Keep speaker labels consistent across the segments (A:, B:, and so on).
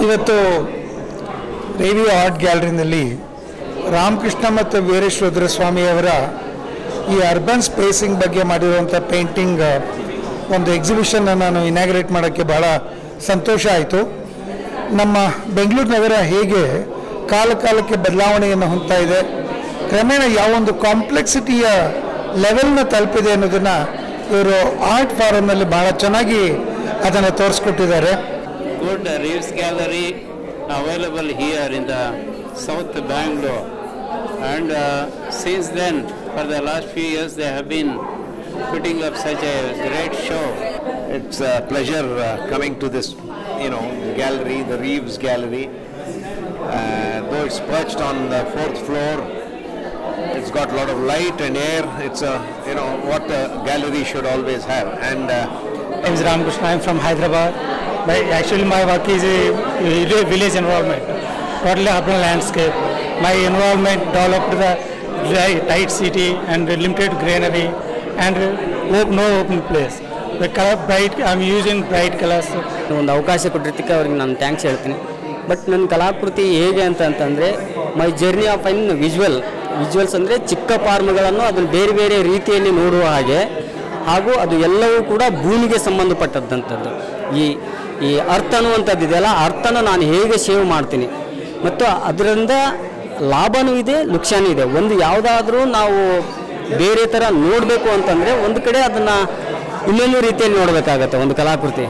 A: ಇವತ್ತು ರೇವಿಯೋ ಆರ್ಟ್ ಗ್ಯಾಲರಿನಲ್ಲಿ ರಾಮಕೃಷ್ಣ ಮತ್ತು ವೀರೇಶ್ವರ ಸ್ವಾಮಿಯವರ ಈ ಅರ್ಬನ್ ಸ್ಪೇಸಿಂಗ್ ಬಗ್ಗೆ ಮಾಡಿರುವಂಥ ಪೇಂಟಿಂಗ್ ಒಂದು ಎಕ್ಸಿಬಿಷನ್ನ ನಾನು ಇನಾಗ್ರೇಟ್ ಮಾಡೋಕ್ಕೆ ಭಾಳ ಸಂತೋಷ ಆಯಿತು ನಮ್ಮ ಬೆಂಗಳೂರು ನಗರ ಹೇಗೆ ಕಾಲ ಕಾಲಕ್ಕೆ ಬದಲಾವಣೆಯನ್ನು ಹೊಂದ್ತಾ ಇದೆ ಕ್ರಮೇಣ ಯಾವೊಂದು ಕಾಂಪ್ಲೆಕ್ಸಿಟಿಯ ಲೆವೆಲ್ನ ತಲುಪಿದೆ ಅನ್ನೋದನ್ನು ಇವರು ಆರ್ಟ್ ಫಾರಮ್ನಲ್ಲಿ ಭಾಳ ಚೆನ್ನಾಗಿ ಅದನ್ನು ತೋರಿಸ್ಕೊಟ್ಟಿದ್ದಾರೆ
B: good uh, Reeves Gallery available here in the South Bangalore. And uh, since then, for the last few years, they have been putting up such a great show.
C: It's a pleasure uh, coming to this, you know, gallery, the Reeves Gallery. Uh, though it's perched on the fourth floor, it's got a lot of light and air. It's a, you know, what a gallery should always have. And uh,
D: name is Ramakrishna. I'm from Hyderabad. My, actually, my work is a, a village environment, totally urban landscape. My environment developed the dry, tight city and limited greenery and op- no open place. The color bright. I'm using bright colors.
E: ಒಂದು ಅವಕಾಶ ಕೊಟ್ಟಿದ್ದಕ್ಕೆ ಅವ್ರಿಗೆ ನಾನು thanks ಹೇಳ್ತೀನಿ but ನನ್ನ ಕಲಾಕೃತಿ ಹೇಗೆ ಅಂತ ಅಂತಂದರೆ my journey of in visual visuals ಅಂದರೆ ಚಿಕ್ಕ ಫಾರ್ಮ್ಗಳನ್ನು ಅದನ್ನು ಬೇರೆ ಬೇರೆ ರೀತಿಯಲ್ಲಿ ನೋಡುವ ಹಾಗೆ ಹಾಗೂ ಅದು ಎಲ್ಲವೂ ಕೂಡ ಭೂಮಿಗೆ ಸಂಬಂಧಪಟ್ಟದ್ದಂಥದ್ದು ಈ ಈ ಅರ್ಥ ಅನ್ನುವಂಥದ್ದು ಇದೆಯಲ್ಲ ಅರ್ಥನ ನಾನು ಹೇಗೆ ಸೇವ್ ಮಾಡ್ತೀನಿ ಮತ್ತು ಅದರಿಂದ ಲಾಭನೂ ಇದೆ ಲುಕ್ಷಾನೂ ಇದೆ ಒಂದು ಯಾವುದಾದ್ರೂ ನಾವು ಬೇರೆ ಥರ ನೋಡಬೇಕು ಅಂತಂದರೆ ಒಂದು ಕಡೆ ಅದನ್ನು ಇನ್ನೊಂದು ರೀತಿಯಲ್ಲಿ ನೋಡಬೇಕಾಗತ್ತೆ ಒಂದು ಕಲಾಕೃತಿ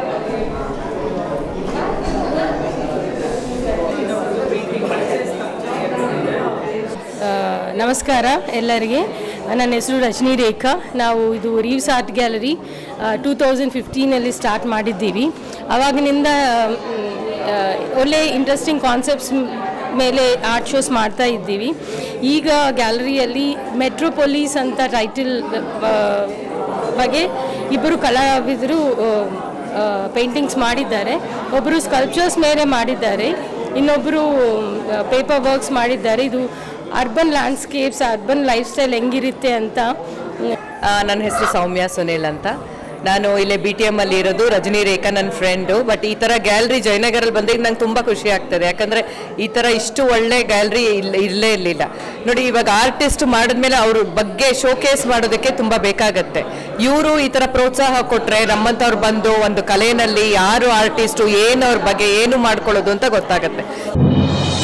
F: ಆ, ನಮಸ್ಕಾರ ಎಲ್ಲರಿಗೆ ನನ್ನ ಹೆಸರು ರಜನಿ ರೇಖಾ ನಾವು ಇದು Reeves art gallery two thousand ಫಿಫ್ಟೀನಲ್ಲಿ ಸ್ಟಾರ್ಟ್ ಮಾಡಿದ್ದೀವಿ ಆವಾಗಿನಿಂದ ಮ್, ಆ, ಒಳ್ಳೆ ಇಂಟ್ರೆಸ್ಟಿಂಗ್ ಕಾನ್ಸೆಪ್ಟ್ಸ್ ಮೇಲೆ ಆರ್ಟ್ ಶೋಸ್ ಮಾಡ್ತಾ ಇದ್ದೀವಿ ಈಗ ಗ್ಯಾಲರಿಯಲ್ಲಿ ಮೆಟ್ರೋಪೊಲೀಸ್ ಅಂತ ಟೈಟಲ್ ಬಗ್ಗೆ ಇಬ್ಬರು ಕಲಾವಿದರು ಪೇಂಟಿಂಗ್ಸ್ ಮಾಡಿದ್ದಾರೆ ಒಬ್ಬರು ಸ್ಕಲ್ಪ್ಚರ್ಸ್ ಮೇಲೆ ಮಾಡಿದ್ದಾರೆ ಇನ್ನೊಬ್ಬರು ಪೇಪರ್ ವರ್ಕ್ಸ್ ಮಾಡಿದ್ದಾರೆ ಇದು urban landscapes urban lifestyle ಹೆಂಗಿರುತ್ತೆ ಅಂತ
G: ಆ, ನನ್ನ ಹೆಸರು ಸೌಮ್ಯ ಸುನಿಲ್ ಅಂತ ನಾನು ಇಲ್ಲೇ ಬಿ ಟಿ ಎಮ್ ಅಲ್ಲಿ ಇರೋದು ರಜನಿ ರೇಖಾ ನನ್ನ ಫ್ರೆಂಡು ಬಟ್ ಈ ಥರ ಗ್ಯಾಲರಿ ಜಯನಗರಲ್ಲಿ ಬಂದಾಗ ನಂಗೆ ತುಂಬ ಖುಷಿ ಆಗ್ತದೆ ಯಾಕಂದರೆ ಈ ಥರ ಇಷ್ಟು ಒಳ್ಳೆ ಗ್ಯಾಲರಿ ಇಲ್ಲ ಇಲ್ಲೇ ಇರಲಿಲ್ಲ ನೋಡಿ ಇವಾಗ ಆರ್ಟಿಸ್ಟ್ ಮಾಡಿದ್ಮೇಲೆ ಅವ್ರ ಬಗ್ಗೆ ಶೋಕೇಸ್ ಮಾಡೋದಕ್ಕೆ ತುಂಬ ಬೇಕಾಗತ್ತೆ ಇವರು ಈ ಥರ ಪ್ರೋತ್ಸಾಹ ಕೊಟ್ಟರೆ ನಮ್ಮಂಥವ್ರು ಬಂದು ಒಂದು ಕಲೆಯಲ್ಲಿ ಯಾರು ಆರ್ಟಿಸ್ಟು ಏನು ಅವ್ರ ಬಗ್ಗೆ ಏನು ಮಾಡ್ಕೊಳ್ಳೋದು ಅಂತ ಗೊತ್ತಾಗತ್ತೆ